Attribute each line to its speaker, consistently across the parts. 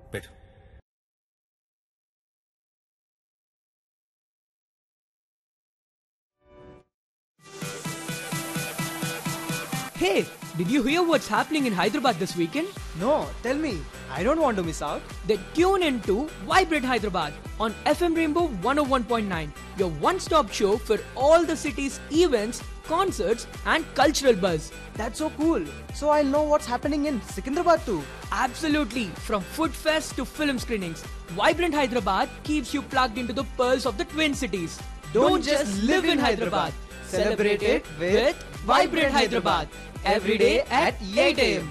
Speaker 1: పెట్టు
Speaker 2: Hey, did you hear what's happening in Hyderabad this weekend?
Speaker 3: No, tell me. I don't want to miss out.
Speaker 2: Then tune in to Vibrate Hyderabad on FM Rainbow 101.9, your one stop show for all the city's events, concerts, and cultural buzz.
Speaker 3: That's so cool. So I'll know what's happening in Secunderabad too.
Speaker 2: Absolutely, from food fest to film screenings, Vibrant Hyderabad keeps you plugged into the pearls of the Twin Cities. Don't, just live in Hyderabad, celebrate it with Vibrant Hyderabad every day at 8 am.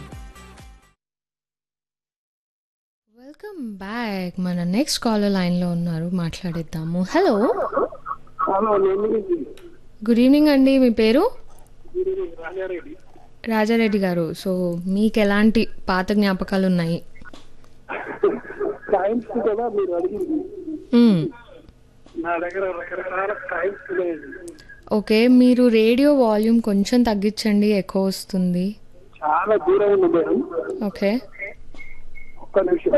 Speaker 4: Welcome back మన next caller లైన్లో ఉన్నారు మాట్లాడిద్దాము hello
Speaker 5: hello నేను
Speaker 4: good evening అండి మీ పేరు
Speaker 5: రాజారెడ్డి
Speaker 4: రాజారెడ్డి గారు so మీకు ఎలాంటి పాత జ్ఞాపకాలు ఉన్నాయి
Speaker 5: టైమ్స్ కదా మీరు అడిగింది
Speaker 4: మ్మ్.
Speaker 5: నా దగ్గర రకరకాల టైమ్స్ ఉన్నాయి
Speaker 4: ఓకే మీరు రేడియో వాల్యూమ్ కొంచెం తగ్గించండి ఎక్కువ వస్తుంది
Speaker 5: చాలా దూరం ఉంది మేడం
Speaker 4: ఓకే
Speaker 5: ఒక్క నిమిషం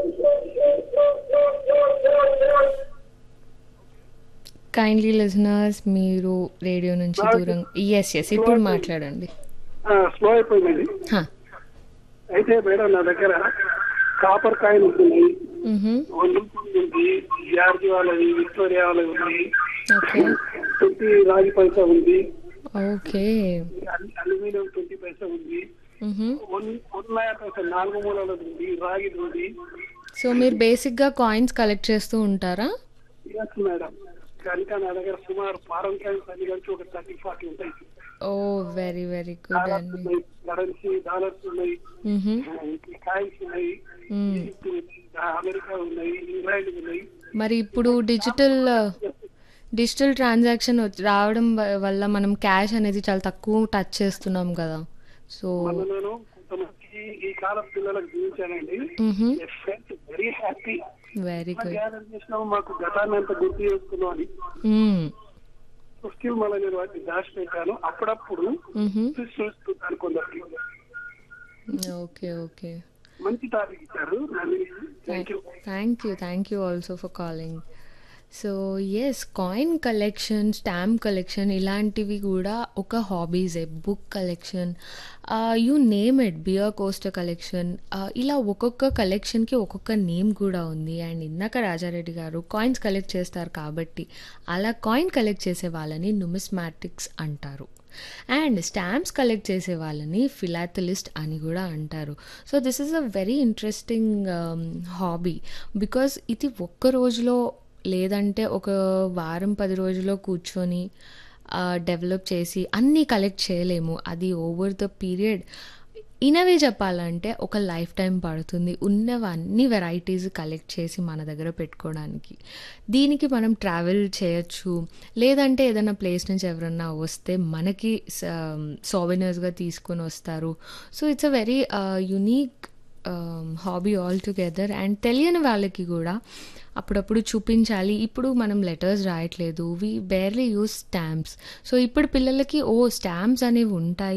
Speaker 4: కైండ్లీ లిజనర్స్ మీరు రేడియో నుంచి దూరం ఎస్ ఎస్ ఇప్పుడు మాట్లాడండి
Speaker 5: స్లో అయిపోయిందండి
Speaker 4: హా.
Speaker 5: అయితే మేడం నా దగ్గర కాపర్ కాయిన్ ఉన్నాయి
Speaker 4: మ్హూ.
Speaker 5: ఒలింపిక్ ఉంది జార్జి వాళ్ళది విక్టోరియా వాళ్ళది ఉంది
Speaker 4: ఓకే
Speaker 5: ట్వంటీ రాగి పైసా ఉంది
Speaker 4: ఓకే
Speaker 5: అల్- అల్యూమినియం ట్వంటీ పైసా ఉంది
Speaker 4: మ్హూ.
Speaker 5: వన్ వన్ నయా పైసా నాలుగు మూలలది ఉంది రాగిది ఉంది
Speaker 4: సో మీరు బేసిక్గా కాయిన్స్ కలెక్ట్ చేస్తూ ఉంటారా
Speaker 5: ఎస్ మేడం కనుక నా దగ్గర సుమారు ఫారం కాయిన్స్ అన్ని కలిసి ఒక థర్టీ ఫార్టీ ఉంటాయి
Speaker 4: oh very very good
Speaker 5: dollars
Speaker 4: అండి
Speaker 5: ఉన్నాయి కరెన్సీ డాలర్స్ ఉన్నాయి
Speaker 4: మ్హూ.
Speaker 5: కాయిన్స్ ఉన్నాయి
Speaker 4: మ్మ్.
Speaker 5: ఈజిప్ట్ ఉంది, అమెరికా ఉన్నాయి ఇంగ్లాండ్ ఉన్నాయి
Speaker 4: మరి ఇప్పుడు డిజిటల్ డిజిటల్ ట్రాన్సాక్షన్ రావడం వ- వల్ల మనం క్యాష్ అనేది చాలా తక్కువ టచ్ చేస్తున్నాం కదా సో
Speaker 5: మొన్న నేను కొంతమంది ఈ కాలం పిల్లలకు జీవించానండి very happy
Speaker 4: very good
Speaker 5: gather చేసినాము మాకు గతాన్ని అంత గుర్తు చేసుకున్నాం అని స్టిల్ మళ్ళీ నేను వాటిని దాచిపెట్టాను అప్పుడప్పుడు చూసి చూస్తుంటాను కొందరికి
Speaker 4: ఓకే ఓకే
Speaker 5: మంచి టాపిక్ ఇచ్చారు thank you
Speaker 4: thank you thank you also for calling so yes coin collection stamp collection ఇలాంటివి కూడా ఒక హాబీసే book collection you name it beer coaster collection ఇలా ఒక్కొక్క కలెక్షన్కి ఒక్కొక్క నేమ్ కూడా ఉంది అండ్ ఇందాక రాజారెడ్డి గారు కాయిన్స్ కలెక్ట్ చేస్తారు కాబట్టి అలా కాయిన్ కలెక్ట్ చేసే వాళ్ళని నుమిస్మాటిక్స్ అంటారు అండ్ స్టాంప్స్ కలెక్ట్ చేసే వాళ్ళని ఫిలాథలిస్ట్ అని కూడా అంటారు so this is a very interesting hobby because ఇది ఒక్క రోజులో లేదంటే ఒక వారం పది రోజుల్లో కూర్చొని డెవలప్ చేసి అన్నీ కలెక్ట్ చేయలేము అది ఓవర్ ద పీరియడ్ ఇనవే చెప్పాలంటే ఒక లైఫ్ టైం పడుతుంది ఉన్నవన్నీ వెరైటీస్ కలెక్ట్ చేసి మన దగ్గర పెట్టుకోవడానికి దీనికి మనం ట్రావెల్ చేయొచ్చు లేదంటే ఏదైనా ప్లేస్ నుంచి ఎవరన్నా వస్తే మనకి సోవెనర్స్గా తీసుకొని వస్తారు so it's a very unique hobby all together and తెలియని వాళ్ళకి కూడా అప్పుడప్పుడు చూపించాలి ఇప్పుడు మనం లెటర్స్ రాయట్లేదు we barely use stamps so ఇప్పుడు పిల్లలకి ఓ స్టాంప్స్ అనేవి ఉంటాయి